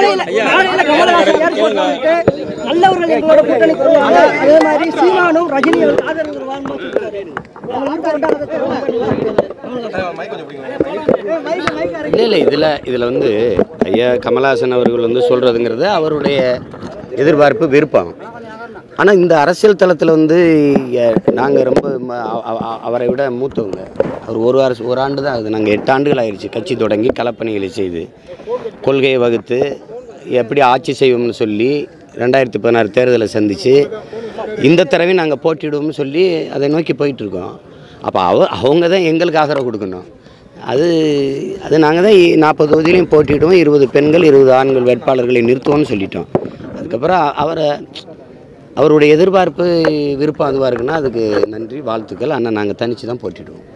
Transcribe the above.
நாளையில நாளையில கமலஹாசன் ஏர்போர்ட்ல வந்துட்டு நல்லவர்கள் எங்களோட கூட்டணி வருவாங்க அதே மாதிரி சீமானும் ரஜினி அவருக்கு ஆதரவு வருவாங்கன்னு சொல்லியிருக்காரு. உங்களுக்கு விருப்பம் இருந்தா அதை சொல்லுங்க. இல்லை இல்லை இதில் இதில் வந்து ஐயா கமலஹாசன் அவர்கள் வந்து சொல்கிறதுங்கிறது அவருடைய எதிர்பார்ப்பு விருப்பம் ஆனால் இந்த அரசியல் தளத்தில் வந்து நாங்கள் ரொம்ப ம- அ- அ- அவரை விட மூத்தவங்க அவர் ஒரு அரசு ஒரு ஆண்டு தான் ஆகுது நாங்கள் எட்டு ஆண்டுகள் ஆயிடுச்சு கட்சி தொடங்கி களப்பணிகளை செய்து கொள்கையை வகுத்து எப்படி ஆட்சி செய்வோம்னு சொல்லி ரெண்டாயிரத்தி பதினாறு தேர்தலை சந்தித்து இந்த தடவை நாங்கள் போட்டியிடுவோம்னு சொல்லி அதை நோக்கி போயிட்டுருக்கோம் அப்போ அவ அவங்க தான் எங்களுக்கு ஆதரவு கொடுக்கணும் அது அது நாங்கள் தான் நாற்பது தொகுதியிலையும் போட்டியிடுவோம் இருபது பெண்கள் இருபது ஆண்கள் வேட்பாளர்களை நிறுத்துவோம்னு சொல்லிட்டோம் அதுக்கப்புறம் அ- அவரை அவருடைய எதிர்பார்ப்பு விருப்பம் அதுவாக இருக்குன்னா அதுக்கு நன்றி வாழ்த்துக்கள் ஆனால் நாங்கள் தனித்து தான் போட்டியிடுவோம்